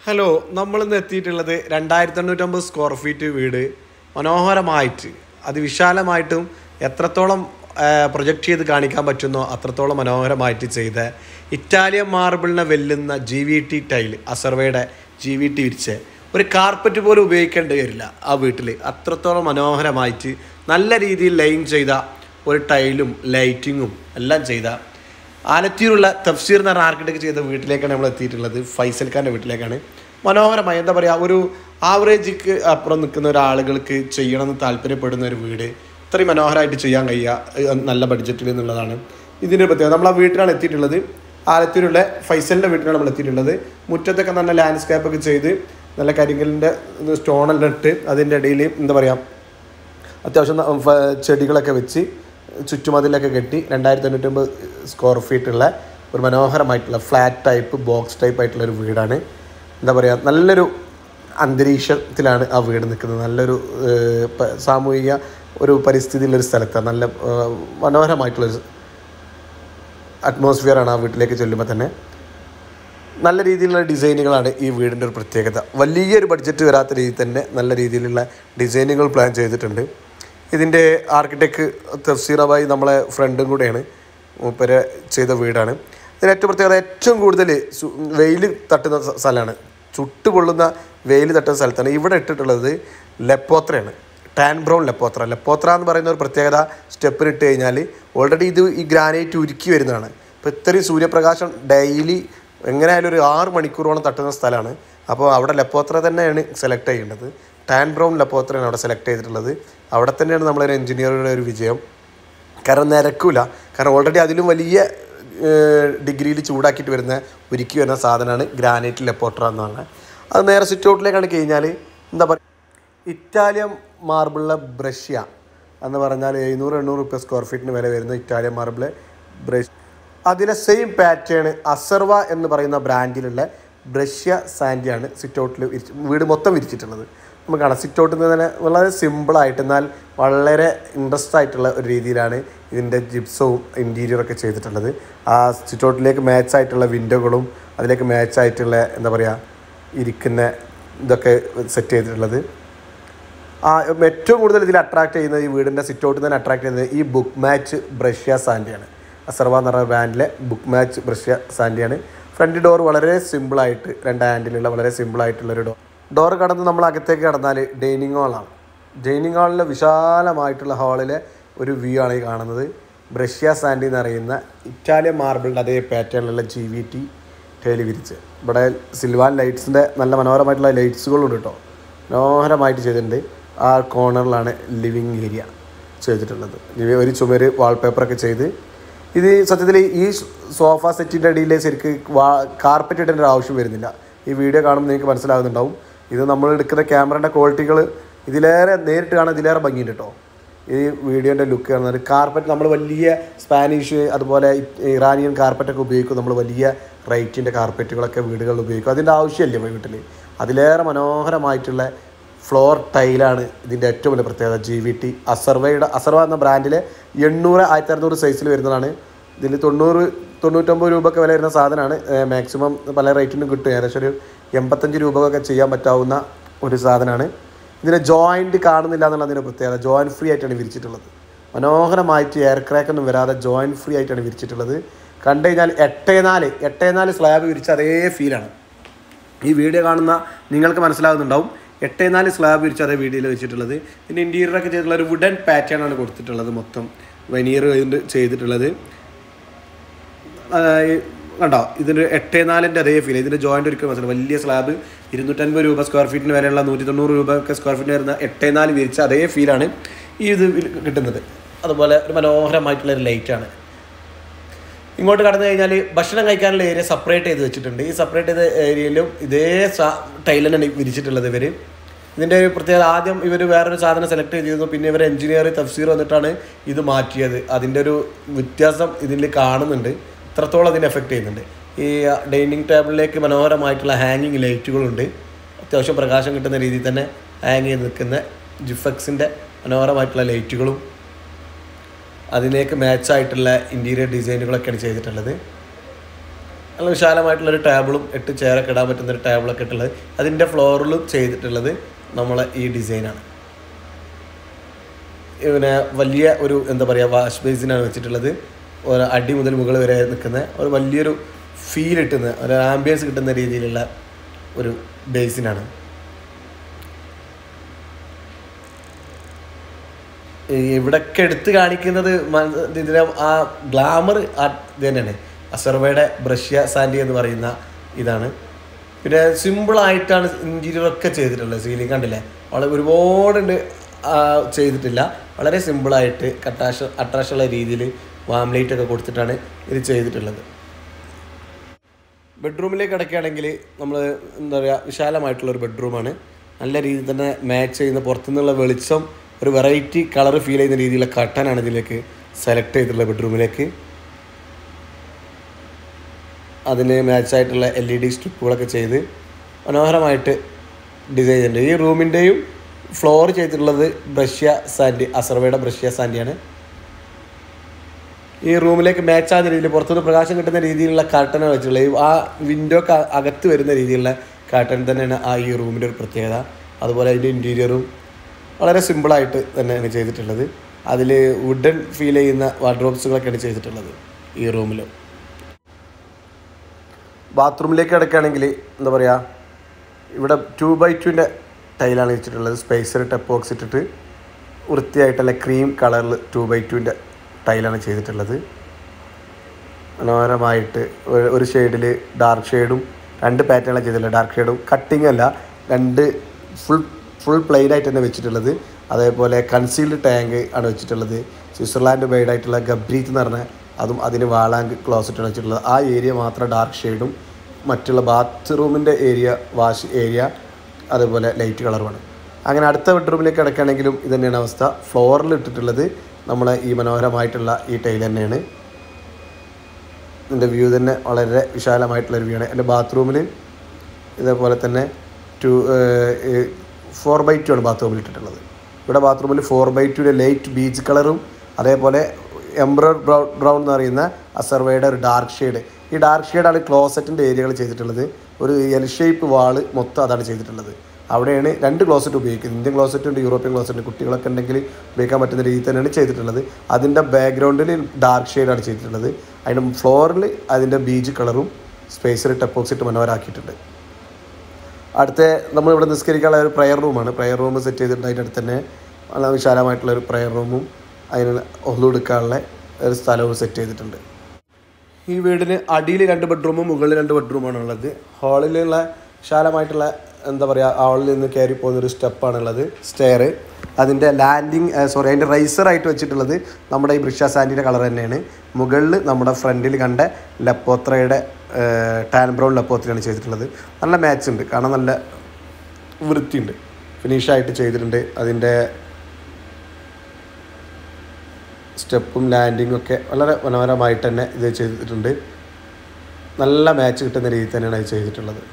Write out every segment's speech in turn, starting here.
Hello നമ്മളിന്ന് എത്തിയിട്ടുള്ളത് രണ്ടായിരത്തി തൊണ്ണൂറ്റൊമ്പത് സ്ക്വയർ ഫീറ്റ് വീട് മനോഹരമായിട്ട് അതിവിശാലമായിട്ടും എത്രത്തോളം പ്രൊജക്റ്റ് ചെയ്ത് കാണിക്കാൻ പറ്റുന്നോ അത്രത്തോളം മനോഹരമായിട്ട് ചെയ്ത ഇറ്റാലിയൻ മാർബിളിനെ വെല്ലുന്ന ജി വി ടി ടൈൽ അസർവയുടെ ജി വി ടി വിരിച്ച് ഒരു കാർപ്പറ്റ് പോലും ഉപയോഗിക്കേണ്ടി വരില്ല ആ വീട്ടിൽ അത്രത്തോളം മനോഹരമായിട്ട് നല്ല രീതിയിൽ ലൈൻ ചെയ്ത ഒരു ടൈലും ലൈറ്റിങ്ങും എല്ലാം ചെയ്ത ആലത്തിയിലുള്ള തഫ്സീർ എന്ന് പറഞ്ഞ ആർക്കിടെക്ട് ചെയ്ത വീട്ടിലേക്കാണ് നമ്മൾ എത്തിയിട്ടുള്ളത് ഫൈസൽ ഖാൻ്റെ വീട്ടിലേക്കാണ് മനോഹരമായി എന്താ പറയുക ഒരു ആവറേജിക്ക് അപ്പുറം നിൽക്കുന്ന ഒരാളുകൾക്ക് ചെയ്യണമെന്ന് താല്പര്യപ്പെടുന്ന ഒരു വീട് ഇത്രയും മനോഹരമായിട്ട് ചെയ്യാൻ കഴിയുക ഏഹ് നല്ല ബഡ്ജറ്റിൽ എന്നുള്ളതാണ് ഇതിൻ്റെ പ്രത്യേകത നമ്മൾ ആ വീട്ടിലാണ് എത്തിയിട്ടുള്ളത് ആലത്തൂരുള്ള ഫൈസലിൻ്റെ വീട്ടിലാണ് നമ്മൾ എത്തിയിട്ടുള്ളത് മുറ്റത്തൊക്കെ നല്ല ലാൻഡ്സ്കേപ്പ് ഒക്കെ ചെയ്ത് നല്ല കരിങ്കലിൻ്റെ സ്റ്റോണെല്ലാം ഇട്ട് അതിൻ്റെ ഇടയിൽ എന്താ പറയുക അത്യാവശ്യം ന- ഫ- ചെടികളൊക്കെ വെച്ച് ചുറ്റുമതിലൊക്കെ കെട്ടി രണ്ടായിരത്തി തൊണ്ണൂറ്റൊമ്പത് സ്ക്വയർ ഫീറ്റുള്ള ഒരു മനോഹരമായിട്ടുള്ള ഫ്ലാറ്റ് ടൈപ്പ് ബോക്സ് ടൈപ്പ് ആയിട്ടുള്ള ഒരു വീടാണ് എന്താ പറയുക നല്ലൊരു അന്തരീക്ഷത്തിലാണ് ആ വീട് നിൽക്കുന്നത് നല്ലൊരു ഏഹ്, പ- സാമൂഹിക ഒരു പരിസ്ഥിതിയുള്ളൊരു സ്ഥലത്താണ് നല്ല ഏഹ്, മനോഹരമായിട്ടുള്ളൊരു അറ്റ്മോസ്ഫിയറാണ് ആ വീട്ടിലേക്ക് ചെല്ലുമ്പോൾ തന്നെ നല്ല രീതിയിലുള്ള ഡിസൈനുകളാണ് ഈ വീടിൻ്റെ ഒരു പ്രത്യേകത വലിയൊരു ബഡ്ജറ്റ് വരാത്ത രീതിയിൽ തന്നെ നല്ല രീതിയിലുള്ള ഡിസൈനുകൾ പ്ലാൻ ചെയ്തിട്ടുണ്ട് ഇതിൻ്റെ ആർക്കിടെക്ട് തഫ്സീറാബായി നമ്മളെ ഫ്രണ്ടും കൂടെയാണ് മൂപ്പര് ചെയ്ത വീടാണ് ഇതിന് ഏറ്റവും പ്രത്യേകത ഏറ്റവും കൂടുതൽ വെയിൽ തട്ടുന്ന സ്ഥ- സ്ഥലമാണ് ചുട്ടുകൊള്ളുന്ന വെയിൽ തട്ടുന്ന സ്ഥലത്താണ് ഇവിടെ ഇട്ടിട്ടുള്ളത് ലെപ്പോത്രയാണ് ടാൻ ബ്രൗൺ ലെപ്പോത്ര ലെപ്പോത്ര എന്ന് പറയുന്ന ഒരു പ്രത്യേകത സ്റ്റെപ്പിന് ഇട്ട് കഴിഞ്ഞാൽ ഓൾറെഡി ഇത് ഈ ഗ്രാനൈറ്റ് ഉരുക്കി വരുന്നതാണ് ഇപ്പോൾ ഇത്രയും സൂര്യപ്രകാശം ഡെയിലി എങ്ങനെയായാലും ഒരു ആറ് മണിക്കൂറോളം തട്ടുന്ന സ്ഥലമാണ് അപ്പോൾ അവിടെ ലെപ്പോത്ര തന്നെയാണ് സെലക്ട് ചെയ്യേണ്ടത് ടാൻ ബ്രൗൺ ലെപ്പോത്രയാണ് അവിടെ സെലക്ട് ചെയ്തിട്ടുള്ളത് അവിടെ തന്നെയാണ് നമ്മളൊരു എഞ്ചിനീയറുടെ ഒരു വിജയം കാരണം നിരക്കില്ല കാരണം ഓൾറെഡി അതിലും വലിയ ഡിഗ്രിയിൽ ചൂടാക്കിയിട്ട് വരുന്ന ഉരുക്കി വരുന്ന സാധനമാണ് ഗ്രാനൈറ്റ് ലെപ്പോട്ര എന്ന് പറഞ്ഞാൽ അത് നേരെ സിറ്റ് ഔട്ടിലേക്കാണ് കഴിഞ്ഞാൽ എന്താ പറയുക ഇറ്റാലിയൻ മാർബിളിലെ ബ്രഷ്യ എന്ന് പറഞ്ഞാൽ എഴുന്നൂറ് എണ്ണൂറ് റുപ്യ സ്ക്വയർ ഫീറ്റിന് വില വരുന്ന ഇറ്റാലിയൻ മാർബിള് ബ്രഷ് അതിലെ സെയിം പാറ്റേൺ അസർവ എന്ന് പറയുന്ന ബ്രാൻഡിലുള്ള ബ്രഷ്യ സാൻഡിയാണ് സിറ്റ് ഔട്ടിൽ വിരിച്ച് വീട് മൊത്തം വിരിച്ചിട്ടുള്ളത് നമുക്ക് കാണാം സിറ്റ് ഔട്ടിൽ നിന്ന് തന്നെ വളരെ സിമ്പിളായിട്ട് എന്നാൽ വളരെ ഇൻട്രസ്റ്റ് ആയിട്ടുള്ള ഒരു രീതിയിലാണ് ഇതിൻ്റെ ജിപ്സവും ഇൻറ്റീരിയറൊക്കെ ചെയ്തിട്ടുള്ളത് ആ സിറ്റ് ഔട്ടിലേക്ക് മാച്ച് ആയിട്ടുള്ള വിൻഡോകളും അതിലേക്ക് മാച്ച് ആയിട്ടുള്ള എന്താ പറയുക ഇരിക്കുന്ന ഇതൊക്കെ സെറ്റ് ചെയ്തിട്ടുള്ളത് ആ ഏറ്റവും കൂടുതൽ ഇതിൽ അട്രാക്ട് ചെയ്യുന്നത് ഈ വീടിൻ്റെ സിറ്റ് ഔട്ടിൽ തന്നെ അട്രാക്ട് ചെയ്യുന്നത് ഈ ബുക്ക് മാച്ച് ബ്രഷ്യ സാൻഡിയാണ് അസർവ എന്ന് പറഞ്ഞ ബ്രാൻഡിലെ ബുക്ക് മാച്ച് ബ്രഷ്യ സാൻഡിയാണ് ഫ്രണ്ട് ഡോർ വളരെ സിമ്പിളായിട്ട് രണ്ട് ഹാൻഡിലുള്ള വളരെ സിമ്പിളായിട്ടുള്ളൊരു ഡോർ ഡോർ കടന്ന് നമ്മൾ അകത്തേക്ക് കടന്നാൽ ഡൈനിങ് ഹാളാണ് ഡൈനിങ് ഹാളിലെ വിശാലമായിട്ടുള്ള ഹാളിലെ ഒരു വ്യൂ ആണ് ഈ കാണുന്നത് ബ്രഷ്യ സാൻഡി എന്ന് പറയുന്ന ഇറ്റാലിയൻ മാർബിളിൻ്റെ അതേ പാറ്റേണിലുള്ള ജി വി ടി ടൈല് വിരിച്ച് ഇവിടെ സിൽവാൻ ലൈറ്റ്സിൻ്റെ നല്ല മനോഹരമായിട്ടുള്ള ലൈറ്റ്സുകളുണ്ട് കേട്ടോ മനോഹരമായിട്ട് ചെയ്തിട്ടുണ്ട് ആ കോർണറിലാണ് ലിവിങ് ഏരിയ ചെയ്തിട്ടുള്ളത് ഇനി ഒരു ചുമര് വാൾപേപ്പറൊക്കെ ചെയ്ത് ഇത് സത്യത്തിൽ ഈ സോഫ സെറ്റിൻ്റെ അടിയിൽ ശരിക്ക് വാ കാർപ്പറ്റ് ഇടേണ്ട ഒരു ആവശ്യം വരുന്നില്ല ഈ വീഡിയോ കാണുമ്പോൾ നിങ്ങൾക്ക് മനസ്സിലാകുന്നുണ്ടാവും ഇത് നമ്മൾ എടുക്കുന്ന ക്യാമറയുടെ ക്വാളിറ്റികൾ ഇതിലേറെ നേരിട്ട് കാണാൻ ഇതിലേറെ ഭംഗിയുണ്ട് കേട്ടോ ഈ വീഡിയോൻ്റെ ലുക്ക് കാണുന്നത് കാർപ്പറ്റ് നമ്മൾ വലിയ സ്പാനിഷ് അതുപോലെ ഇറാനിയൻ കാർപ്പറ്റൊക്കെ ഉപയോഗിക്കും നമ്മൾ വലിയ റൈറ്റിൻ്റെ കാർപ്പറ്റുകളൊക്കെ വീടുകളിൽ ഉപയോഗിക്കും അതിൻ്റെ ആവശ്യമില്ല വീട്ടിൽ അതിലേറെ മനോഹരമായിട്ടുള്ള ഫ്ലോർ ടൈലാണ് ഇതിൻ്റെ ഏറ്റവും വലിയ പ്രത്യേകത ജി വി ടി അസർവയുടെ അസർവ എന്ന ബ്രാൻഡിൽ എണ്ണൂറ് ആയിരത്തി അറുന്നൂറ് സൈസിൽ വരുന്നതാണ് ഇതിൽ തൊണ്ണൂറ് തൊണ്ണൂറ്റൊമ്പത് രൂപ ഒക്കെ വില വരുന്ന സാധനമാണ് മാക്സിമം പല റേറ്റിനും കിട്ടും ഏകദേശം ഒരു എൺപത്തഞ്ച് രൂപ ഒക്കെ ചെയ്യാൻ പറ്റാവുന്ന ഒരു സാധനമാണ് ഇതിന് ജോയിൻറ്റ് കാണുന്നില്ല എന്നുള്ളതിൻ്റെ പ്രത്യേകത ജോയിൻറ്റ് ഫ്രീ ആയിട്ടാണ് വിരിച്ചിട്ടുള്ളത് മനോഹരമായിട്ട് എയർ ക്രാക്ക് ഒന്നും വരാതെ ജോയിൻറ്റ് ഫ്രീ ആയിട്ടാണ് വിരിച്ചിട്ടുള്ളത് കണ്ടു കഴിഞ്ഞാൽ എട്ടേ നാല് എട്ടേ നാല് സ്ലാബ് വിരിച്ച അതേ ഫീലാണ് ഈ വീഡിയോ കാണുന്ന നിങ്ങൾക്ക് മനസ്സിലാകുന്നുണ്ടാവും എട്ടേ നാല് സ്ലാബ് വിരിച്ച് അതേ വീഡിയോയിൽ വെച്ചിട്ടുള്ളത് പിന്നെ ഇൻറ്റീരിയറൊക്കെ ചെയ്തിട്ടുള്ള ഒരു വുഡൻ പാറ്റേൺ ആണ് കൊടുത്തിട്ടുള്ളത് മൊത്തം വെനീർ ചെയ്തിട്ടുള്ളത് ആ, ഈ കണ്ടോ ഇതിൻ്റെ എട്ടേ നാലിൻ്റെ അതേ ഫീൽ ഇതിൻ്റെ ജോയിൻ്റ് ഒരിക്കലും മനസ്സിലാവും വലിയ സ്ലാബ് ഇരുന്നൂറ്റൻപത് രൂപ സ്ക്വയർ ഫീറ്റിന് വരെയുള്ള നൂറ്റി തൊണ്ണൂറ് രൂപ ഒക്കെ സ്ക്വയർ ഫീറ്റിന് വരുന്ന എട്ടേ നാല് വിരിച്ച അതേ ഫീലാണ് ഈ ഇത് കിട്ടുന്നത് അതുപോലെ ഒരു മനോഹരമായിട്ടുള്ള ഒരു ലൈറ്റാണ് ഇങ്ങോട്ട് കടന്നു കഴിഞ്ഞാൽ ഭക്ഷണം കഴിക്കാനുള്ള ഏരിയ സെപ്പറേറ്റ് ചെയ്ത് വെച്ചിട്ടുണ്ട് ഈ സെപ്പറേറ്റ് ചെയ്ത ഏരിയയിലും ഇതേ ടൈലനാണ് വിരിച്ചിട്ടുള്ളത് ഇവർ ഇതിൻ്റെ ഒരു പ്രത്യേകത ആദ്യം ഇവർ വേറൊരു സാധനം സെലക്ട് ചെയ്തിരുന്നു പിന്നെ ഇവർ എഞ്ചിനീയർ തഫ്സീർ വന്നിട്ടാണ് ഇത് മാറ്റിയത് അതിൻ്റെ ഒരു വ്യത്യാസം ഇതിൽ കാണുന്നുണ്ട് ഇത്രത്തോളം അതിന് എഫക്റ്റ് ചെയ്യുന്നുണ്ട് ഈ ഡൈനിങ് ടേബിളിലേക്ക് മനോഹരമായിട്ടുള്ള ഹാങ്ങിങ് ലൈറ്റുകളുണ്ട് അത്യാവശ്യം പ്രകാശം കിട്ടുന്ന രീതിയിൽ തന്നെ ഹാങ് ചെയ്ത് നിൽക്കുന്ന ജിഫക്സിൻ്റെ മനോഹരമായിട്ടുള്ള ലൈറ്റുകളും അതിലേക്ക് മാച്ചായിട്ടുള്ള ഇൻറ്റീരിയർ ഡിസൈനുകളൊക്കെയാണ് ചെയ്തിട്ടുള്ളത് നല്ല വിശാലമായിട്ടുള്ളൊരു ടേബിളും എട്ട് ചെയറൊക്കെ ഇടാൻ പറ്റുന്ന ഒരു ടേബിളൊക്കെ ഇട്ടുള്ളത് അതിൻ്റെ ഫ്ലോറിലും ചെയ്തിട്ടുള്ളത് നമ്മളെ ഈ ഡിസൈനാണ് പിന്നെ വലിയ ഒരു എന്താ പറയുക വാഷ് ബേസിനാണ് വെച്ചിട്ടുള്ളത് ഒരു അടി മുതൽ മുകൾ വരെ നിൽക്കുന്ന ഒരു വലിയൊരു ഫീൽ കിട്ടുന്ന ഒരു ആംബിയൻസ് കിട്ടുന്ന രീതിയിലുള്ള ഒരു ബേസിനാണ് ഈ ഇവിടൊക്കെ എടുത്ത് കാണിക്കുന്നത് മ- ഇതിലെ ആ ഗ്ലാമർ ഇത് തന്നെയാണ് അസർവയുടെ ബ്രഷ്യ സാൻഡി എന്ന് പറയുന്ന ഇതാണ് പിന്നെ സിമ്പിളായിട്ടാണ് ഇൻറ്റീരിയർ ഒക്കെ ചെയ്തിട്ടുള്ളത് സീലിംഗ് കണ്ടില്ലേ വളരെ ഒരുപാടുണ്ട് ആ, ചെയ്തിട്ടില്ല വളരെ സിമ്പിളായിട്ട് കട്ടാഷ അട്രാക്ഷനുള്ള രീതിയിൽ വാം ലൈറ്റ് ഒക്കെ കൊടുത്തിട്ടാണ് ഇത് ചെയ്തിട്ടുള്ളത് ബെഡ്റൂമിലേക്ക് കിടക്കുകയാണെങ്കിൽ നമ്മൾ എന്താ പറയുക വിശാലമായിട്ടുള്ള ഒരു ബെഡ്റൂമാണ് നല്ല രീതിയിൽ തന്നെ മാച്ച് ചെയ്യുന്ന പുറത്തുനിന്നുള്ള വെളിച്ചം ഒരു വെറൈറ്റി കളർ ഫീൽ ചെയ്യുന്ന രീതിയിലുള്ള കട്ടനാണ് ഇതിലേക്ക് സെലക്ട് ചെയ്തിട്ടുള്ള ബെഡ്റൂമിലേക്ക് അതിന് മാച്ചായിട്ടുള്ള എൽ ഇ ഡി സ്ട്രിപ്പുകളൊക്കെ ചെയ്ത് മനോഹരമായിട്ട് ഡിസൈൻ ചെയ്തിട്ടുണ്ട് ഈ റൂമിൻ്റെയും ഫ്ലോർ ചെയ്തിട്ടുള്ളത് ബ്രഷ്യ സാൻഡി അസർവയുടെ ബ്രഷ്യ സാൻഡിയാണ് ഈ റൂമിലേക്ക് മാച്ച് ആകുന്ന രീതിയിൽ പുറത്തുനിന്ന് പ്രകാശം കിട്ടുന്ന രീതിയിലുള്ള കർട്ടനാണ് വെച്ചിട്ടുള്ളത് ഈ ആ വിൻഡോക്ക് അകത്ത് വരുന്ന രീതിയിലുള്ള കർട്ടൻ തന്നെയാണ് ആ ഈ റൂമിൻ്റെ ഒരു പ്രത്യേകത അതുപോലെ അതിൻ്റെ ഇൻറ്റീരിയറും വളരെ സിമ്പിളായിട്ട് തന്നെയാണ് ചെയ്തിട്ടുള്ളത് അതിൽ വുഡൻ ഫീൽ ചെയ്യുന്ന വാർഡ്രോബ്സുകളൊക്കെയാണ് ചെയ്തിട്ടുള്ളത് ഈ റൂമിൽ ബാത്റൂമിലേക്ക് കിടക്കുകയാണെങ്കിൽ എന്താ പറയുക ഇവിടെ ടു ബൈ ടുവിൻ്റെ ടൈലാണ് വെച്ചിട്ടുള്ളത് സ്പേസർ ടെപ്പോക്സ് ഇട്ടിട്ട് വൃത്തിയായിട്ടുള്ള ക്രീം കളറിൽ ടു ബൈ ടുവിൻ്റെ ടൈലാണ് ചെയ്തിട്ടുള്ളത് മനോഹരമായിട്ട് ഒരു- ഒരു ഷെയ്ഡിൽ ഡാർക്ക് ഷെയ്ഡും രണ്ട് പാറ്റേണാണ് ചെയ്തിട്ടുള്ളത് ഡാർക്ക് ഷെയ്ഡും കട്ടിങ് അല്ല രണ്ട് ഫുൾ ഫുൾ പ്ലെയിൻ ആയിട്ട് തന്നെ വെച്ചിട്ടുള്ളത് അതേപോലെ കൺസീൽഡ് ടാങ്ക് ആണ് വെച്ചിട്ടുള്ളത് സ്വിറ്റ്സർലാൻഡ് മെയ്ഡ് ആയിട്ടുള്ള ഗബ്രീത്ത് എന്ന് പറഞ്ഞ അതും അതിന് വാളാങ്ക് ക്ലോസറ്റാണ് വെച്ചിട്ടുള്ളത് ആ ഏരിയ മാത്രം ഡാർക്ക് ഷെയ്ഡും മറ്റുള്ള ബാത്റൂമിൻ്റെ ഏരിയ വാഷ് ഏരിയ അതുപോലെ ലൈറ്റ് കളറുമാണ് അങ്ങനെ അടുത്ത ബെഡ്റൂമിലേക്ക് കിടക്കുകയാണെങ്കിലും ഇത് തന്നെയാണ് അവസ്ഥ ഫ്ലോറിൽ ഇട്ടിട്ടുള്ളത് നമ്മളെ ഈ മനോഹരമായിട്ടുള്ള ഈ ടൈൽ തന്നെയാണ് ഇതിൻ്റെ വ്യൂ തന്നെ വളരെ വിശാലമായിട്ടുള്ളൊരു വ്യൂ ആണ് എൻ്റെ ബാത്റൂമിൽ ഇതേപോലെ തന്നെ ടു ഫോർ ബൈ ടു ആണ് ബാത്റൂമിൽ ഇട്ടിട്ടുള്ളത് ഇവിടെ ബാത്റൂമിൽ ഫോർ ബൈ ടുവിൻ്റെ ലൈറ്റ് ബീച്ച് കളറും അതേപോലെ എംബ്രോഡ് ബ്രൗൺ ബ്രൗൺ എന്ന് പറയുന്ന അസർവയുടെ ഒരു ഡാർക്ക് ഷെയ്ഡ് ഈ ഡാർക്ക് ഷെയ്ഡാണ് ക്ലോസറ്റിൻ്റെ ഏരിയകൾ ചെയ്തിട്ടുള്ളത് ഒരു എൽ ഷേപ്പ് വാള് മൊത്തം അതാണ് ചെയ്തിട്ടുള്ളത് അവിടെയാണ് രണ്ട് ക്ലോസറ്റ് ഉപയോഗിക്കുന്നത് ഇന്ത്യൻ ക്ലോസറ്റ് ഉണ്ട് യൂറോപ്യൻ ക്ലോസറ്റ് ഉണ്ട് കുട്ടികളൊക്കെ ഉണ്ടെങ്കിൽ ഉപയോഗിക്കാൻ പറ്റുന്ന രീതിയിൽ തന്നെയാണ് ചെയ്തിട്ടുള്ളത് അതിൻ്റെ ബാക്ക്ഗ്രൗണ്ടിൽ ഡാർക്ക് ഷെയ്ഡാണ് ചെയ്തിട്ടുള്ളത് അതിൻ്റെ ഫ്ലോറിൽ അതിൻ്റെ ബീച്ച് കളറും സ്പേസിൽ ടെപ്പോക്സിറ്റ് മനോഹരാക്കിയിട്ടുണ്ട് അടുത്ത നമ്മൾ ഇവിടെ നിസ്കരിക്കാനുള്ള ഒരു പ്രയർ റൂമാണ് പ്രയർ റൂം സെറ്റ് ചെയ്തിട്ടുണ്ട് അതിൻ്റെ അടുത്ത് തന്നെ നല്ല വിശാലമായിട്ടുള്ള ഒരു പ്രയർ റൂമും അതിന് ഒന്നെടുക്കാനുള്ള ഒരു സ്ഥലവും സെറ്റ് ചെയ്തിട്ടുണ്ട് ഈ വീടിന് അടിയിൽ രണ്ട് ബെഡ്റൂമും മുകളിൽ രണ്ട് ബെഡ്റൂമാണ് ഉള്ളത് ഹാളിലുള്ള വിശാലമായിട്ടുള്ള എന്താ പറയുക ഹാളിൽ നിന്ന് കയറി പോകുന്ന ഒരു സ്റ്റെപ്പാണുള്ളത് സ്റ്റെയർ അതിൻ്റെ ലാൻഡിങ് സോറി അതിൻ്റെ റൈസറായിട്ട് വെച്ചിട്ടുള്ളത് നമ്മുടെ ഈ ബ്രിഷ സാൻഡിൻ്റെ കളർ തന്നെയാണ് മുകളിൽ നമ്മുടെ ഫ്രണ്ടിൽ കണ്ട ലപ്പോത്രയുടെ ടാൻ ബ്രൗൺ ലപ്പോത്രയാണ് ചെയ്തിട്ടുള്ളത് നല്ല മാച്ച് ഉണ്ട് കാണാൻ നല്ല വൃത്തിയുണ്ട് ഫിനിഷായിട്ട് ചെയ്തിട്ടുണ്ട് അതിൻ്റെ സ്റ്റെപ്പും ലാൻഡിങ്ങും ഒക്കെ വളരെ മനോഹരമായിട്ട് തന്നെ ഇത് ചെയ്തിട്ടുണ്ട് നല്ല മാച്ച് കിട്ടുന്ന രീതിയിൽ തന്നെയാണ് ഇത് ചെയ്തിട്ടുള്ളത്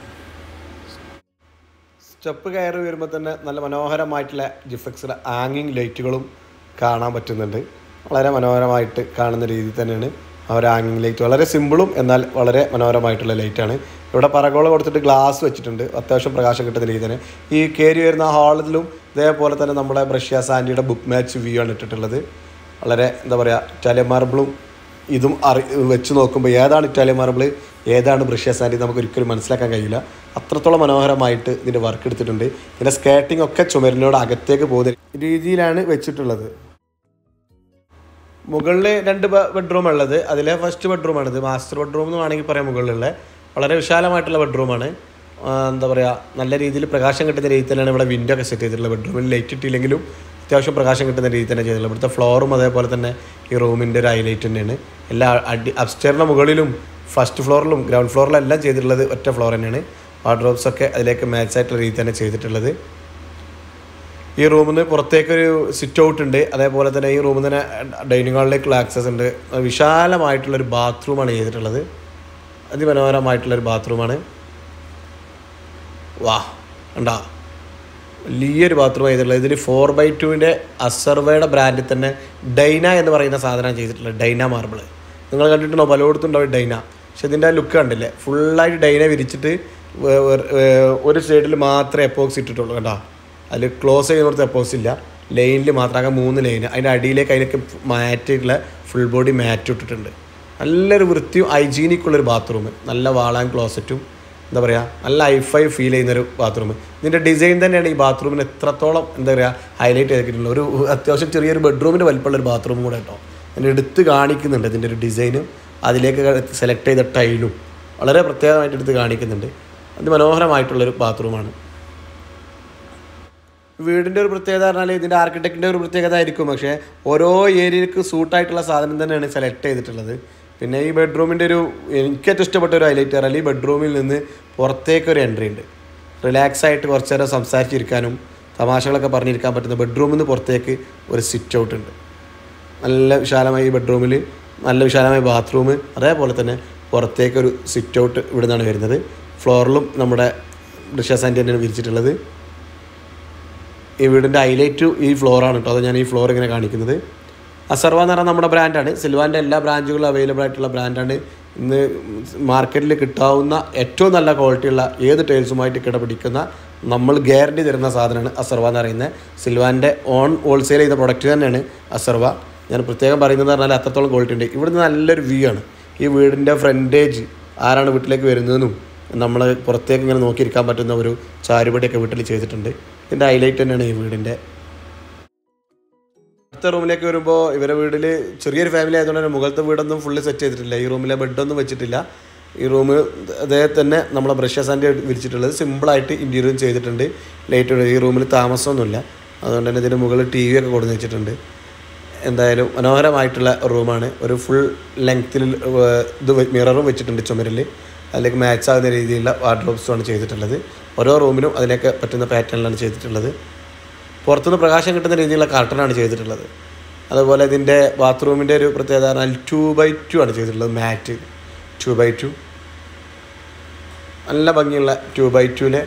സ്റ്റെപ്പ് കയറി വരുമ്പോൾ തന്നെ നല്ല മനോഹരമായിട്ടുള്ള ജിഫക്സിലെ ആങ്ങിങ് ലൈറ്റുകളും കാണാൻ പറ്റുന്നുണ്ട് വളരെ മനോഹരമായിട്ട് കാണുന്ന രീതിയിൽ തന്നെയാണ് ആ ഒരു ആങ്ങിങ് ലൈറ്റ് വളരെ സിമ്പിളും എന്നാൽ വളരെ മനോഹരമായിട്ടുള്ള ലൈറ്റാണ് ഇവിടെ പറകോള കൊടുത്തിട്ട് ഗ്ലാസ് വെച്ചിട്ടുണ്ട് അത്യാവശ്യം പ്രകാശം കിട്ടുന്ന രീതിയിൽ തന്നെ ഈ കയറി വരുന്ന ഹാളിലും ഇതേപോലെ തന്നെ നമ്മുടെ ബ്രഷ്യ സാൻഡിയുടെ ബുക്ക് മാച്ച് വ്യൂ ആണ് ഇട്ടിട്ടുള്ളത് വളരെ എന്താ പറയുക ഇറ്റാലിയൻ മാർബിളും ഇതും അറി വെച്ച് നോക്കുമ്പോൾ ഏതാണ് ഇറ്റാലിയൻ മാർബിൾ ഏതാണ് ബ്രഷ്യ സാൻഡി നമുക്ക് ഒരിക്കലും മനസ്സിലാക്കാൻ കഴിയില്ല അത്രത്തോളം മനോഹരമായിട്ട് ഇതിൻ്റെ വർക്ക് എടുത്തിട്ടുണ്ട് ഇതിൻ്റെ സ്കേട്ടിംഗ് ഒക്കെ ചുമരിനോട് അകത്തേക്ക് പോകുന്ന രീതിയിലാണ് വെച്ചിട്ടുള്ളത് മുകളിൽ രണ്ട് ബെഡ്റൂം ഉള്ളത് അതിലെ ഫസ്റ്റ് ബെഡ്റൂമാണിത് മാസ്റ്റർ ബെഡ്റൂം എന്ന് വേണമെങ്കിൽ പറയാം മുകളിലുള്ള വളരെ വിശാലമായിട്ടുള്ള ബെഡ്റൂമാണ് എന്താ പറയുക നല്ല രീതിയിൽ പ്രകാശം കിട്ടുന്ന രീതിയിൽ തന്നെയാണ് ഇവിടെ വിൻഡോ ഒക്കെ സെറ്റ് ചെയ്തിട്ടുള്ളത് ബെഡ്റൂമിൽ ലൈറ്റ് ഇട്ടില്ലെങ്കിലും അത്യാവശ്യം പ്രകാശം കിട്ടുന്ന രീതിയിൽ തന്നെ ചെയ്തിട്ടുള്ളത് ഇവിടുത്തെ ഫ്ലോറും അതേപോലെ തന്നെ ഈ റൂമിൻ്റെ ഒരു ഹൈലൈറ്റ് തന്നെയാണ് എല്ലാ അടി അപ്സ്റ്റേറിൻ്റെ മുകളിലും ഫസ്റ്റ് ഫ്ലോറിലും ഗ്രൗണ്ട് ഫ്ലോറിലും എല്ലാം ചെയ്തിട്ടുള്ളത് ഒറ്റ ഫ്ലോർ തന്നെയാണ് വാർഡ്രോബ്സ് ഒക്കെ അതിലേക്ക് മാച്ച് ആയിട്ടുള്ള രീതിയിൽ തന്നെ ചെയ്തിട്ടുള്ളത് ഈ റൂമിൽ നിന്ന് പുറത്തേക്കൊരു സിറ്റ് ഔട്ട് ഉണ്ട് അതേപോലെ തന്നെ ഈ റൂമിൽ തന്നെ ഡൈനിങ് ഹാളിലേക്കുള്ള ആക്സസ് ഉണ്ട് വിശാലമായിട്ടുള്ളൊരു ബാത്റൂമാണ് ചെയ്തിട്ടുള്ളത് അതിമനോഹരമായിട്ടുള്ളൊരു ബാത്റൂമാണ് വാ കണ്ടാ വലിയൊരു ബാത്റൂം ചെയ്തിട്ടുള്ളത് ഇതിൽ ഫോർ ബൈ ടുവിൻ്റെ അസർവയുടെ ബ്രാൻഡിൽ തന്നെ ഡൈന എന്ന് പറയുന്ന സാധനം ചെയ്തിട്ടുള്ളത് ഡൈന മാർബിൾ നിങ്ങൾ കണ്ടിട്ടുണ്ടോ പലയിടത്തും ഉണ്ടാവും ഡൈന പക്ഷെ ഇതിൻ്റെ ലുക്ക് കണ്ടില്ലേ ഫുള്ളായിട്ട് ഡൈനെ വിരിച്ചിട്ട് വേ- വേ- വേ- ഒരു സൈഡിൽ മാത്രമേ എപ്പോക്സ് ഇട്ടിട്ടുള്ളൂ കേട്ടോ അതിൽ ക്ലോസ് ചെയ്യുന്നിടത്ത് എപ്പോക്സ് ഇല്ല ലൈനിൽ മാത്രമാകെ മൂന്ന് ലൈൻ അതിൻ്റെ അടിയിലേക്ക് അതിനൊക്കെ മാറ്റുള്ള ഫുൾ ബോഡി മാറ്റ് ഇട്ടിട്ടുണ്ട് നല്ലൊരു വൃത്തിയും ഹൈജീനിക് ഉള്ളൊരു ബാത്റൂം നല്ല വാളാൻ ക്ലോസറ്റും എന്താ പറയുക നല്ല ഹൈഫൈ ഫീൽ ചെയ്യുന്നൊരു ബാത്റൂം ഇതിൻ്റെ ഡിസൈൻ തന്നെയാണ് ഈ ബാത്റൂമിന് എത്രത്തോളം എന്താ പറയുക ഹൈലൈറ്റ് ചെയ്തിട്ടുള്ളത് ഒരു അത്യാവശ്യം ചെറിയൊരു ബെഡ്റൂമിൻ്റെ വലിപ്പമുള്ള ഒരു ബാത്റൂം കൂടെ കേട്ടോ അതിൻ്റെ എടുത്ത് കാണിക്കുന്നുണ്ട് ഇതിൻ്റെ ഒരു ഡിസൈനും അതിലേക്ക് സെലക്ട് ചെയ്ത ടൈലും വളരെ പ്രത്യേകമായിട്ട് എടുത്ത് കാണിക്കുന്നുണ്ട് അതിമനോഹരമായിട്ടുള്ളൊരു ബാത്റൂമാണ് വീടിൻ്റെ ഒരു പ്രത്യേകത പറഞ്ഞാൽ ഇതിൻ്റെ ആർക്കിടെക്റ്റിൻ്റെ ഒരു പ്രത്യേകത ആയിരിക്കും പക്ഷേ ഓരോ ഏരിയക്ക് സൂട്ടായിട്ടുള്ള സാധനം തന്നെയാണ് സെലക്ട് ചെയ്തിട്ടുള്ളത് പിന്നെ ഈ ബെഡ്റൂമിൻ്റെ ഒരു എനിക്ക് ഏറ്റവും ഇഷ്ടപ്പെട്ട ഒരു ഹൈലൈറ്റ് പറഞ്ഞാൽ ഈ ബെഡ്റൂമിൽ നിന്ന് പുറത്തേക്ക് ഒരു എൻട്രി ഉണ്ട് റിലാക്സ് ആയിട്ട് കുറച്ച് നേരം സംസാരിച്ചിരിക്കാനും തമാശകളൊക്കെ പറഞ്ഞിരിക്കാൻ പറ്റുന്ന ബെഡ്റൂമിൽ നിന്ന് പുറത്തേക്ക് ഒരു സിറ്റ് ഔട്ട് ഉണ്ട് നല്ല വിശാലമായ ഈ ബെഡ്റൂമിൽ നല്ല വിശാലമായ ബാത്റൂം അതേപോലെ തന്നെ പുറത്തേക്കൊരു സിറ്റ് ഔട്ട് ഇവിടെ നിന്നാണ് വരുന്നത് ഫ്ലോറിലും നമ്മുടെ ഡിഷസ് ആൻറ്റി തന്നെയാണ് വിരിച്ചിട്ടുള്ളത് ഈ വീടിൻ്റെ ഹൈലൈറ്റ് ഈ ഫ്ലോറാണ് കേട്ടോ അത് ഞാൻ ഈ ഫ്ലോർ ഇങ്ങനെ കാണിക്കുന്നത് അസർവ എന്ന് പറഞ്ഞാൽ നമ്മുടെ ബ്രാൻഡാണ് സിൽവാൻ്റെ എല്ലാ ബ്രാഞ്ചുകളും അവൈലബിൾ ആയിട്ടുള്ള ബ്രാൻഡാണ് ഇന്ന് മാർക്കറ്റിൽ കിട്ടാവുന്ന ഏറ്റവും നല്ല ക്വാളിറ്റിയുള്ള ഏത് ടൈൽസുമായിട്ട് കിടപിടിക്കുന്ന നമ്മൾ ഗ്യാരണ്ടി തരുന്ന സാധനമാണ് അസർവ എന്ന് പറയുന്നത് സിൽവാൻ്റെ ഓൺ ഹോൾസെയിൽ ചെയ്ത പ്രൊഡക്റ്റ് തന്നെയാണ് അസർവ ഞാൻ പ്രത്യേകം പറയുന്നത് പറഞ്ഞാൽ അത്രത്തോളം ക്വാളിറ്റി ഉണ്ട് ഇവിടുന്ന് നല്ലൊരു വ്യൂ ആണ് ഈ വീടിൻ്റെ ഫ്രണ്ടേജ് ആരാണ് വീട്ടിലേക്ക് വരുന്നതെന്നും നമ്മൾ പുറത്തേക്ക് ഇങ്ങനെ നോക്കിയിരിക്കാൻ പറ്റുന്ന ഒരു ചാരുപടിയൊക്കെ വീട്ടിൽ ചെയ്തിട്ടുണ്ട് ഇതിൻ്റെ ഹൈലൈറ്റ് തന്നെയാണ് ഈ വീടിൻ്റെ അടുത്ത റൂമിലേക്ക് വരുമ്പോൾ ഇവരെ വീട്ടിൽ ചെറിയൊരു ഫാമിലി ആയതുകൊണ്ട് തന്നെ മുകളിലത്തെ വീടൊന്നും ഫുള്ള് സെറ്റ് ചെയ്തിട്ടില്ല ഈ റൂമിലെ ബെഡൊന്നും വെച്ചിട്ടില്ല ഈ റൂം അതേ തന്നെ നമ്മളെ ബ്രഷസ് ആൻഡ് വിരിച്ചിട്ടുള്ളത് സിമ്പിളായിട്ട് ഇൻറ്റീരിയറും ചെയ്തിട്ടുണ്ട് ലൈറ്റ് ഈ റൂമിൽ താമസമൊന്നുമില്ല അതുകൊണ്ട് തന്നെ ഇതിൻ്റെ മുകളിൽ ടി വി ഒക്കെ കൊടുന്ന് വെച്ചിട്ടുണ്ട് എന്തായാലും മനോഹരമായിട്ടുള്ള റൂമാണ് ഒരു ഫുൾ ലെങ്ത്തിൽ ഇത് മിററും വെച്ചിട്ടുണ്ട് ചുമരിൽ അതിലേക്ക് മാച്ച് ആകുന്ന രീതിയിലുള്ള വാർഡ്രോബ്സുമാണ് ചെയ്തിട്ടുള്ളത് ഓരോ റൂമിനും അതിലേക്ക് പറ്റുന്ന പാറ്റേണിലാണ് ചെയ്തിട്ടുള്ളത് പുറത്തുനിന്ന് പ്രകാശം കിട്ടുന്ന രീതിയിലുള്ള കർട്ടനാണ് ചെയ്തിട്ടുള്ളത് അതുപോലെ ഇതിൻ്റെ ബാത്റൂമിൻ്റെ ഒരു പ്രത്യേകത പറഞ്ഞാൽ ടു ബൈ ടു ആണ് ചെയ്തിട്ടുള്ളത് മാറ്റ് ടു ബൈ ടു നല്ല ഭംഗിയുള്ള ടു ബൈ ടുവിലെ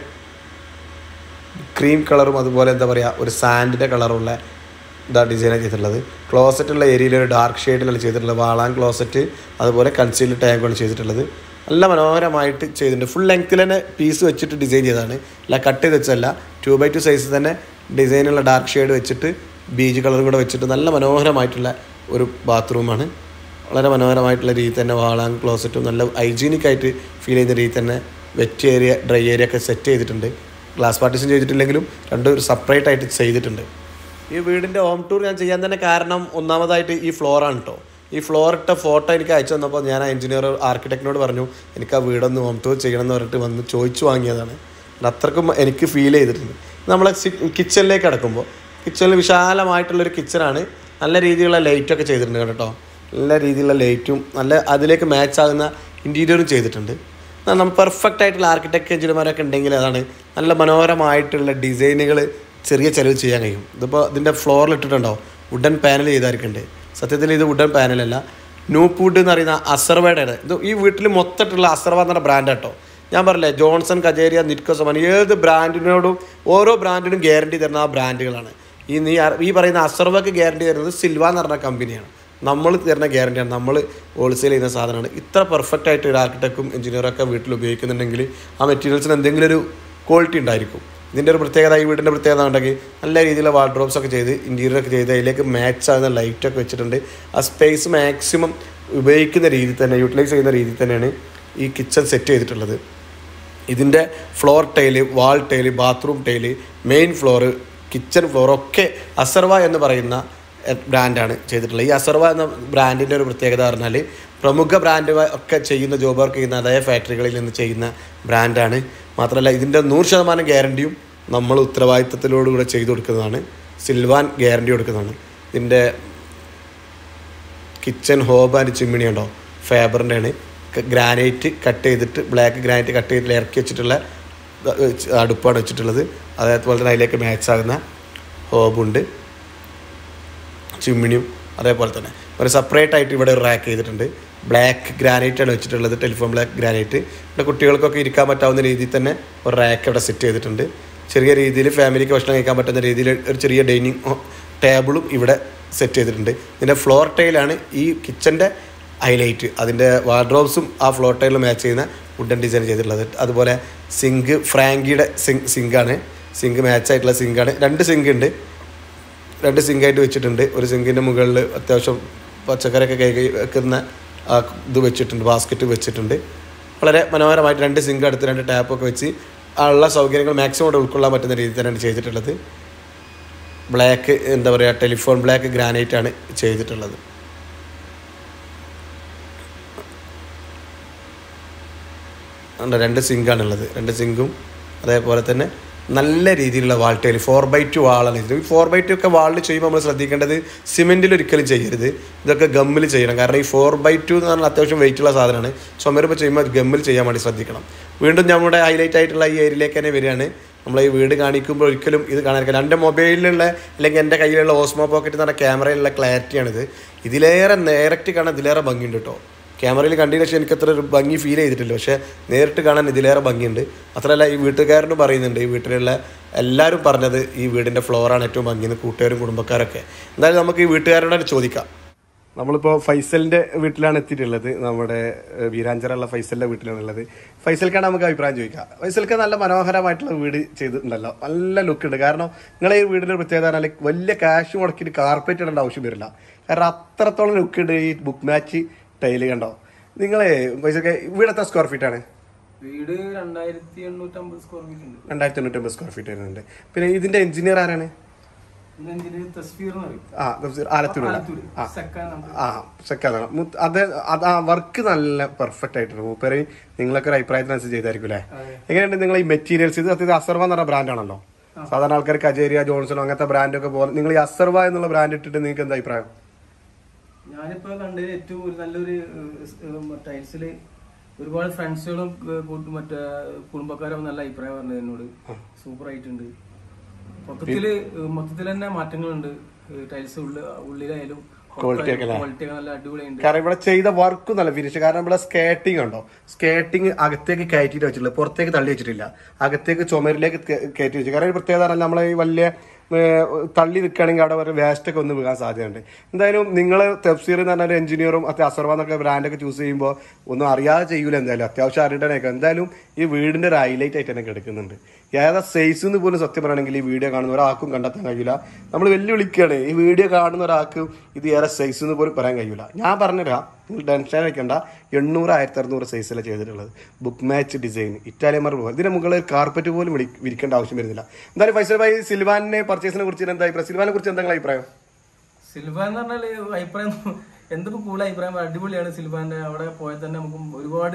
ക്രീം കളറും അതുപോലെ എന്താ പറയുക ഒരു സാൻഡിൻ്റെ കളറുള്ള ഇതാ ഡിസൈനാണ് ചെയ്തിട്ടുള്ളത് ക്ലോസറ്റുള്ള ഏരിയയിൽ ഒരു ഡാർക്ക് ഷെയ്ഡിലാണ് ചെയ്തിട്ടുള്ളത് വാളാൻ ക്ലോസറ്റ് അതുപോലെ കൺസീൽ ടാങ്കാണ് ചെയ്തിട്ടുള്ളത് നല്ല മനോഹരമായിട്ട് ചെയ്തിട്ടുണ്ട് ഫുൾ ലെങ്ത്തിൽ തന്നെ പീസ് വെച്ചിട്ട് ഡിസൈൻ ചെയ്തതാണ് അല്ല കട്ട് ചെയ്ത് വെച്ചല്ല ടു ബൈ ടു സൈസ് തന്നെ ഡിസൈനുള്ള ഡാർക്ക് ഷെയ്ഡ് വെച്ചിട്ട് ബീജ് കളറും കൂടെ വെച്ചിട്ട് നല്ല മനോഹരമായിട്ടുള്ള ഒരു ബാത്റൂമാണ് വളരെ മനോഹരമായിട്ടുള്ള രീതി തന്നെ വാളാൻ ക്ലോസറ്റും നല്ല ഹൈജീനിക് ആയിട്ട് ഫീൽ ചെയ്യുന്ന രീതി തന്നെ വെറ്റ് ഏരിയ ഡ്രൈ ഏരിയ ഒക്കെ സെറ്റ് ചെയ്തിട്ടുണ്ട് ഗ്ലാസ് പാർട്ടീഷൻ ചെയ്തിട്ടില്ലെങ്കിലും രണ്ടും ഒരു സെപ്പറേറ്റ് ആയിട്ട് ചെയ്തിട്ടുണ്ട് ഈ വീടിൻ്റെ ഹോം ടൂർ ഞാൻ ചെയ്യാൻ തന്നെ കാരണം ഒന്നാമതായിട്ട് ഈ ഫ്ലോറാണ് കേട്ടോ ഈ ഫ്ലോർ ഇട്ട ഫോട്ടോ എനിക്ക് അയച്ചു തന്നപ്പോൾ ഞാൻ ആ എഞ്ചിനീയർ ആർക്കിടെക്റ്റിനോട് പറഞ്ഞു എനിക്ക് ആ വീടൊന്ന് ഹോം ടൂർ ചെയ്യണം എന്ന് പറഞ്ഞിട്ട് വന്ന് ചോദിച്ചു വാങ്ങിയതാണ് അത് അത്രക്കും എനിക്ക് ഫീൽ ചെയ്തിട്ടുണ്ട് നമ്മൾ കിച്ചണിലേക്ക് കിടക്കുമ്പോൾ കിച്ചണിൽ വിശാലമായിട്ടുള്ളൊരു കിച്ചണാണ് നല്ല രീതിയിലുള്ള ലൈറ്റൊക്കെ ചെയ്തിട്ടുണ്ട് കേട്ടോ നല്ല രീതിയിലുള്ള ലൈറ്റും നല്ല അതിലേക്ക് മാച്ച് ആകുന്ന ഇൻറ്റീരിയറും ചെയ്തിട്ടുണ്ട് നമ്മൾ പെർഫെക്റ്റ് ആയിട്ടുള്ള ആർക്കിടെക്ട് എഞ്ചിനീയർമാരൊക്കെ ഉണ്ടെങ്കിൽ അതാണ് നല്ല മനോഹരമായിട്ടുള്ള ഡിസൈനുകൾ ചെറിയ ചിലവ് ചെയ്യാൻ കഴിയും ഇതിപ്പോൾ ഇതിൻ്റെ ഫ്ലോറിൽ ഇട്ടിട്ടുണ്ടോ വുഡൻ പാനൽ ചെയ്തായിരിക്കുന്നുണ്ട് സത്യത്തിൽ ഇത് വുഡൻ പാനലല്ല നൂപ്പ് വുഡ് എന്ന് പറയുന്ന അസർവയുടെ ഇത് ഈ വീട്ടിൽ മൊത്തമായിട്ടുള്ള അസർവ എന്ന് പറഞ്ഞ ബ്രാൻഡ് കേട്ടോ ഞാൻ പറഞ്ഞില്ലേ ജോൺസൺ കജേരിയ നിറ്റ്കോ സമാൻ ഏത് ബ്രാൻഡിനോടും ഓരോ ബ്രാൻഡിനും ഗ്യാരണ്ടി തരുന്ന ആ ബ്രാൻഡുകളാണ് ഈ നീ അർ- ഈ പറയുന്ന അസർവക്ക് ഗ്യാരണ്ടി തരുന്നത് സിൽവ എന്ന് പറഞ്ഞ കമ്പനിയാണ് നമ്മൾ തരുന്ന ഗ്യാരണ്ടിയാണ് നമ്മൾ ഹോൾസെയിൽ ചെയ്യുന്ന സാധനമാണ് ഇത്ര പെർഫെക്റ്റ് ആയിട്ട് ഒരു ആർക്കിടെക്റ്റും എഞ്ചിനീയറൊക്കെ വീട്ടിൽ ഉപയോഗിക്കുന്നുണ്ടെങ്കിൽ ആ മെറ്റീരിയൽസിന് എന്തെങ്കിലും ഒരു ക്വാളിറ്റി ഉണ്ടായിരിക്കും ഇതിൻ്റെ ഒരു പ്രത്യേകത ഈ വീടിൻ്റെ പ്രത്യേകത ഉണ്ടെങ്കിൽ നല്ല രീതിയിലുള്ള വാർഡ്രോബ്സ് ഒക്കെ ചെയ്ത് ഇൻറ്റീരിയർ ഒക്കെ ചെയ്ത് അതിലേക്ക് മാച്ച് ആകുന്ന ലൈറ്റൊക്കെ വെച്ചിട്ടുണ്ട് ആ സ്പേസ് മാക്സിമം ഉപയോഗിക്കുന്ന രീതി തന്നെ യൂട്ടിലൈസ് ചെയ്യുന്ന രീതി തന്നെയാണ് ഈ കിച്ചൺ സെറ്റ് ചെയ്തിട്ടുള്ളത് ഇതിൻ്റെ floor tile wall tile bathroom tile main floor kitchen floor ഒക്കെ അസർവ എന്ന് പറയുന്ന എ- ബ്രാൻഡാണ് ചെയ്തിട്ടുള്ളത് ഈ അസർവ എന്ന ബ്രാൻഡിൻ്റെ ഒരു പ്രത്യേകത പറഞ്ഞാൽ പ്രമുഖ ബ്രാൻഡ് ഒക്കെ ചെയ്യുന്ന ജോബ് വർക്ക് ചെയ്യുന്ന അതേ ഫാക്ടറികളിൽ നിന്ന് ചെയ്യുന്ന ബ്രാൻഡാണ് മാത്രമല്ല ഇതിൻ്റെ നൂറ് ശതമാനം ഗ്യാരണ്ടിയും നമ്മൾ ഉത്തരവാദിത്തത്തിലോടുകൂടെ ചെയ്തു കൊടുക്കുന്നതാണ് സിൽവാൻ ഗ്യാരണ്ടി കൊടുക്കുന്നതാണ് ഇതിൻ്റെ കിച്ചൺ ഹോബ് ആൻഡ് ചിമ്മിണി ഉണ്ടോ ഫേബറിൻ്റെ ആണ് ഗ്രാനൈറ്റ് കട്ട് ചെയ്തിട്ട് ബ്ലാക്ക് ഗ്രാനൈറ്റ് കട്ട് ചെയ്തിട്ട് ഇറക്കി വെച്ചിട്ടുള്ള ദ- വെച്ച് അടുപ്പാണ് വെച്ചിട്ടുള്ളത് അതേപോലെ തന്നെ അതിലേക്ക് മാച്ച് ആകുന്ന ഹോബുണ്ട് ചിമ്മിണിയും അതേപോലെ തന്നെ ഒരു സെപ്പറേറ്റ് ആയിട്ട് ഇവിടെ ഒരു റാക്ക് ചെയ്തിട്ടുണ്ട് ബ്ലാക്ക് ഗ്രാനൈറ്റ് ആണ് വെച്ചിട്ടുള്ളത് ടെലിഫോൺ ബ്ലാക്ക് ഗ്രാനൈറ്റ് ഇവിടെ കുട്ടികൾക്കൊക്കെ ഇരിക്കാൻ പറ്റാവുന്ന രീതിയിൽ തന്നെ ഒരു റാക്ക് ഇവിടെ സെറ്റ് ചെയ്തിട്ടുണ്ട് ചെറിയ രീതിയിൽ ഫാമിലിക്ക് ഭക്ഷണം കഴിക്കാൻ പറ്റുന്ന രീതിയിൽ ഒരു ചെറിയ ഡൈനിങ് ടേബിളും ഇവിടെ സെറ്റ് ചെയ്തിട്ടുണ്ട് ഇതിൻ്റെ ഫ്ലോർ ടൈലാണ് ഈ കിച്ചൻ്റെ ഹൈലൈറ്റ് അതിൻ്റെ വാർഡ്രോബ്സും ആ ഫ്ലോർ ടൈലിൽ മാച്ച് ചെയ്യുന്ന വുഡൻ ഡിസൈൻ ചെയ്തിട്ടുള്ളത് അതുപോലെ സിങ്ക് ഫ്രാങ്കിയുടെ സിങ്ക് സിങ്കാണ് സിങ്ക് മാച്ച് ആയിട്ടുള്ള സിങ്കാണ് രണ്ട് സിങ്ക് ഉണ്ട് രണ്ട് സിങ്കായിട്ട് വെച്ചിട്ടുണ്ട് ഒരു സിങ്കിൻ്റെ മുകളിൽ അത്യാവശ്യം പച്ചക്കറിയൊക്കെ കൈ വെക്കുന്ന ആ ഇത് വെച്ചിട്ടുണ്ട് ബാസ്ക്കറ്റ് വെച്ചിട്ടുണ്ട് വളരെ മനോഹരമായിട്ട് രണ്ട് സിങ്ക് അടുത്ത് രണ്ട് ടാപ്പൊക്കെ വെച്ച് ആ ഉള്ള സൗകര്യങ്ങൾ മാക്സിമം ഇവിടെ ഉൾക്കൊള്ളാൻ പറ്റുന്ന രീതിയിൽ തന്നെയാണ് ചെയ്തിട്ടുള്ളത് ബ്ലാക്ക് എന്താ പറയുക ടെലിഫോൺ ബ്ലാക്ക് ഗ്രാനൈറ്റ് ആണ് ചെയ്തിട്ടുള്ളത് ഉണ്ട് രണ്ട് സിങ്കാണുള്ളത് രണ്ട് സിങ്കും അതേപോലെ തന്നെ നല്ല രീതിയിലുള്ള wall tile four by two വാളാണ് ഇത് ഈ ഫോർ ബൈ ടു ഒക്കെ വാളിൽ ചെയ്യുമ്പോൾ നമ്മൾ ശ്രദ്ധിക്കേണ്ടത് സിമെൻറ്റിൽ ഒരിക്കലും ചെയ്യരുത് ഇതൊക്കെ ഗമ്മിൽ ചെയ്യണം കാരണം ഈ ഫോർ ബൈ ടു എന്ന് പറഞ്ഞാൽ അത്യാവശ്യം വെയിറ്റുള്ള സാധനമാണ് ചുമരുമ്പോൾ ചെയ്യുമ്പോൾ ഗമ്മിൽ ചെയ്യാൻ വേണ്ടി ശ്രദ്ധിക്കണം വീണ്ടും നമ്മുടെ ഹൈലൈറ്റ് ആയിട്ടുള്ള ഈ ഏരിയയിലേക്ക് തന്നെ വരികയാണ് നമ്മൾ ഈ വീട് കാണിക്കുമ്പോൾ ഒരിക്കലും ഇത് കാണാൻ എൻ്റെ മൊബൈലിലുള്ള അല്ലെങ്കിൽ എൻ്റെ കയ്യിലുള്ള ഓസ്മോ പോക്കറ്റ് എന്ന് പറഞ്ഞ ക്യാമറയിലുള്ള ക്ലാരിറ്റിയാണിത് ഇതിലേറെ ഡയറക്റ്റ് കാണാൻ ഇതിലേറെ ഭംഗിയുണ്ട് കേട്ടോ ക്യാമറയിൽ കണ്ടതിന് ശേഷം എനിക്ക് അത്ര ഒരു ഭംഗി ഫീൽ ചെയ്തിട്ടില്ല പക്ഷേ നേരിട്ട് കാണാൻ ഇതിലേറെ ഭംഗിയുണ്ട് മാത്രമല്ല ഈ വീട്ടുകാരനും പറയുന്നുണ്ട് ഈ വീട്ടിലുള്ള എല്ലാവരും പറഞ്ഞത് ഈ വീടിൻ്റെ ഫ്ലോറാണ് ഏറ്റവും ഭംഗിയെന്ന് കൂട്ടുകാരും കുടുംബക്കാരൊക്കെ എന്തായാലും നമുക്ക് ഈ വീട്ടുകാരോട് തന്നെ ചോദിക്കാം നമ്മളിപ്പോൾ ഫൈസലിൻ്റെ വീട്ടിലാണ് എത്തിയിട്ടുള്ളത് നമ്മുടെ ഏഹ്, വീരാഞ്ചറുള്ള ഫൈസലിൻ്റെ വീട്ടിലാണ് ഉള്ളത് ഫൈസൽക്കാണ് നമുക്ക് അഭിപ്രായം ചോദിക്കാം ഫൈസൽക്ക് നല്ല മനോഹരമായിട്ടുള്ള വീട് ചെയ്തിട്ടുണ്ടല്ലോ നല്ല ലുക്ക് ഉണ്ട് കാരണം നിങ്ങളെ ഈ വീടിൻ്റെ പ്രത്യേകത പറഞ്ഞാൽ വലിയ ക്യാഷ് മുടക്കിയിട്ട് കാർപ്പറ്റ് ഇടേണ്ട ആവശ്യം വരില്ല കാരണം അത്രത്തോളം ലുക്ക് ഉണ്ട് ഈ ബുക്ക് മാച്ച് ടൈല് കണ്ടോ നിങ്ങളെ പൈസക്ക് വീട് എത്ര സ്ക്വയർ ഫീറ്റ് ആണ് വീട് രണ്ടായിരത്തി എണ്ണൂറ്റമ്പത് സ്ക്വയർ ഫീറ്റ് ഉണ്ട് രണ്ടായിരത്തി തൊണ്ണൂറ്റമ്പത് സ്ക്വയർ ഫീറ്റ് വരുന്നുണ്ട് പിന്നെ ഇതിന്റെ എഞ്ചിനീയർ ആരാണ് ഇത് എഞ്ചിനീയർ തസ്ഫീർ എന്ന് പറയും ആ തഫ്സീർ ആലത്തൂർ ആലത്തൂര് ആ സെക്കാൻ നമുക്ക് ആ സെക്കാതാണ് മുത്ത് അത് അത് ആ വർക്ക് നല്ല പെർഫെക്റ്റ് ആയിട്ടുണ്ട് മൂപ്പര് നിങ്ങളൊക്കെ ഒരു അഭിപ്രായത്തിനനുസരിച്ച് ചെയ്തായിരിക്കും അല്ലേ അതെ. എങ്ങനെയുണ്ട് നിങ്ങൾ ഈ മെറ്റീരിയൽസ് ഇത് സത്യത്തിൽ അസർവ എന്ന് പറഞ്ഞ ബ്രാൻഡാണല്ലോ സാധാരണ ആൾക്കാർക്ക് അജേരിയ ജോൺസണോ അങ്ങനത്തെ ബ്രാൻഡൊക്കെ പോലെ നിങ്ങൾ ഈ അസർവ എന്നുള്ള ബ്രാൻഡ് ഇട്ടിട്ട് നിങ്ങൾക്ക് എന്താ അഭിപ്രായം ഞാനിപ്പോ കണ്ടതിൽ ഏറ്റവും ഒരു നല്ലൊരു ടൈൽസിൽ ഒരുപാട് ഫ്രണ്ട്സുകളും മറ്റേ കുടുംബക്കാരും നല്ല അഭിപ്രായം പറഞ്ഞത് എന്നോട് സൂപ്പർ ആയിട്ടുണ്ട് മൊത്തത്തില് ഏഹ്, മൊത്തത്തിൽ തന്നെ മാറ്റങ്ങളുണ്ട് ടൈൽസ് ഉള്ളിലായാലും Quality ഒക്കെ അല്ലേ? ക്വാളിറ്റി ഒക്കെ നല്ല അടിപൊളിയുണ്ട് കാരണം ഇവിടെ ചെയ്ത വർക്കും നല്ല ഫിനിഷ് കാരണം ഇവിടെ സ്കേട്ടിംഗ് ഉണ്ടോ സ്കേട്ടിംഗ് അകത്തേക്ക് കയറ്റിയിട്ട് വെച്ചിട്ടില്ല പുറത്തേക്ക് തള്ളി വെച്ചിട്ടില്ല അകത്തേക്ക് ചുമരിലേക്ക് കേ- കയറ്റി വെച്ചു കാരണം ഒരു പ്രത്യേകത പറഞ്ഞാൽ നമ്മളെ ഈ വലിയ ഏർ, തള്ളി നിൽക്കുകയാണെങ്കിൽ അവിടെ ഒരു വേസ്റ്റ് ഒക്കെ ഒന്ന് വീഴാൻ സാധ്യതയുണ്ട് എന്തായാലും നിങ്ങൾ തെഫ്സീർ എന്ന് പറഞ്ഞ ഒരു എഞ്ചിനീയറും അത്യ അസർവ എന്നൊക്കെ ബ്രാൻഡൊക്കെ ചൂസ് ചെയ്യുമ്പോൾ ഒന്നും അറിയാതെ ചെയ്യൂല എന്തായാലും അത്യാവശ്യം അറിയണേക്കെ എന്തായാലും ഈ വീടിന്റെ ഒരു ഹൈലൈറ്റ് ആയിട്ട് തന്നെ കിടക്കുന്നുണ്ട് ഏതാ സൈസ് എന്ന് പോലും സത്യം പറയുകയാണെങ്കിൽ ഈ വീഡിയോ കാണുന്ന ഒരാൾക്കും കണ്ടെത്താൻ കഴിയില്ല നമ്മൾ വെല്ലുവിളിക്കുകയാണ് ഈ വീഡിയോ കാണുന്ന ഒരാൾക്ക് ഇത് ഏറെ സൈസ് എന്ന് പോലും പറയാൻ കഴിയില്ല ഞാൻ പറഞ്ഞുതരാം നിങ്ങൾ ടെൻഷൻ വെക്കേണ്ട എണ്ണൂറ് ആയിരത്തി അറുന്നൂറ് സൈസിലാണ് ചെയ്തിട്ടുള്ളത് book match design Italian marble ഇതിന് മുകളിൽ കാർപ്പറ്റ് പോലും വിളി വിരിക്കേണ്ട ആവശ്യം വരുന്നില്ല എന്തായാലും ഫൈസൽ ഭായി സിൽവാനെ പർച്ചേസിനെ കുറിച്ച് എന്താ അഭിപ്രായം സിൽവാനെ കുറിച്ച് എന്താ നിങ്ങളുടെ അഭിപ്രായം സിൽവ എന്ന് പറഞ്ഞാല് അഭിപ്രായം എന്തൊക്കെ കൂള അഭിപ്രായം അടിപൊളിയാണ് സിൽവാന്റെ അവിടെ പോയാൽ തന്നെ നമുക്ക് ഒരുപാട്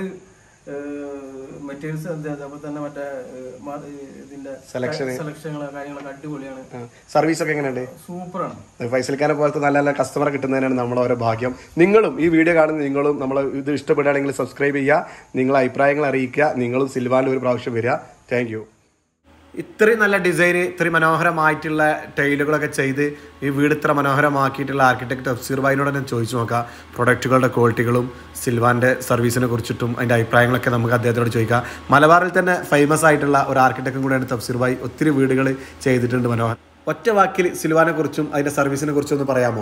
മെറ്റീരിയൽസ് അതേപോലെ തന്നെ മറ്റേ ഏഹ്, മാ- ഏഹ്, ഇതിന്റെ Selection. സെലക്ഷനുകൾ കാര്യങ്ങളൊക്കെ അടിപൊളിയാണ് സർവീസ് ഒക്കെ എങ്ങനെയുണ്ട് സൂപ്പറാണ് ഫൈസൽഖാനെ പോലത്തെ നല്ല നല്ല കസ്റ്റമറെ കിട്ടുന്നതിനാണ് നമ്മുടെ ഓരോ ഭാഗ്യം നിങ്ങളും ഈ വീഡിയോ കാണുന്ന നിങ്ങളും നമ്മൾ ഇത് ഇഷ്ടപ്പെടുകയാണെങ്കിൽ സബ്സ്ക്രൈബ് ചെയ്യുക നിങ്ങളെ അഭിപ്രായങ്ങൾ അറിയിക്കുക നിങ്ങളും സിൽവാനിൽ ഒരു പ്രാവശ്യം വരിക താങ്ക് യു ഇത്രയും നല്ല ഡിസൈൻ ഇത്രയും മനോഹരമായിട്ടുള്ള ടൈലുകളൊക്കെ ചെയ്ത് ഈ വീട് ഇത്ര മനോഹരമാക്കിയിട്ടുള്ള ആർക്കിടെക്ട് തഫ്സീർ ഭായിനോട് തന്നെ ചോദിച്ചു നോക്കാം പ്രൊഡക്റ്റുകളുടെ ക്വാളിറ്റികളും സിൽവാൻ്റെ സർവീസിനെ കുറിച്ചിട്ടും അതിൻ്റെ അഭിപ്രായങ്ങളൊക്കെ നമുക്ക് അദ്ദേഹത്തോട് ചോദിക്കാം മലബാറിൽ തന്നെ ഫേമസ് ആയിട്ടുള്ള ഒരു ആർക്കിടെക്റ്റും കൂടെയാണ് തഫ്സീർ ഭായി ഒത്തിരി വീടുകൾ ചെയ്തിട്ടുണ്ട് മനോഹർ ഒറ്റ വാക്കിൽ സിൽവാനെ കുറിച്ചും അതിൻ്റെ സർവീസിനെ കുറിച്ചും ഒന്ന് പറയാമോ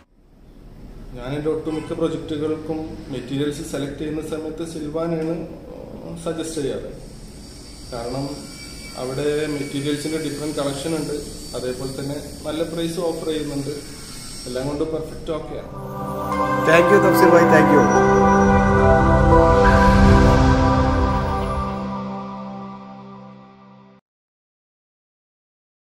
ഞാൻ എൻ്റെ ഒട്ടുമിക്ക പ്രൊജക്റ്റുകൾക്കും മെറ്റീരിയൽസ് സെലക്ട് ചെയ്യുന്ന സമയത്ത് സിൽവാനാണ് സജസ്റ്റ് ചെയ്യാറ് കാരണം അവിടെ മെറ്റീരിയൽസിൻ്റെ ഡിഫറെൻറ്റ് കളക്ഷൻ ഉണ്ട് അതേപോലെ തന്നെ നല്ല പ്രൈസ് ഓഫർ ചെയ്യുന്നുണ്ട് എല്ലാം കൊണ്ട് പെർഫെക്റ്റ് ഓക്കെയാണ് താങ്ക് യു തഫ്സീർ ഭായി താങ്ക് യു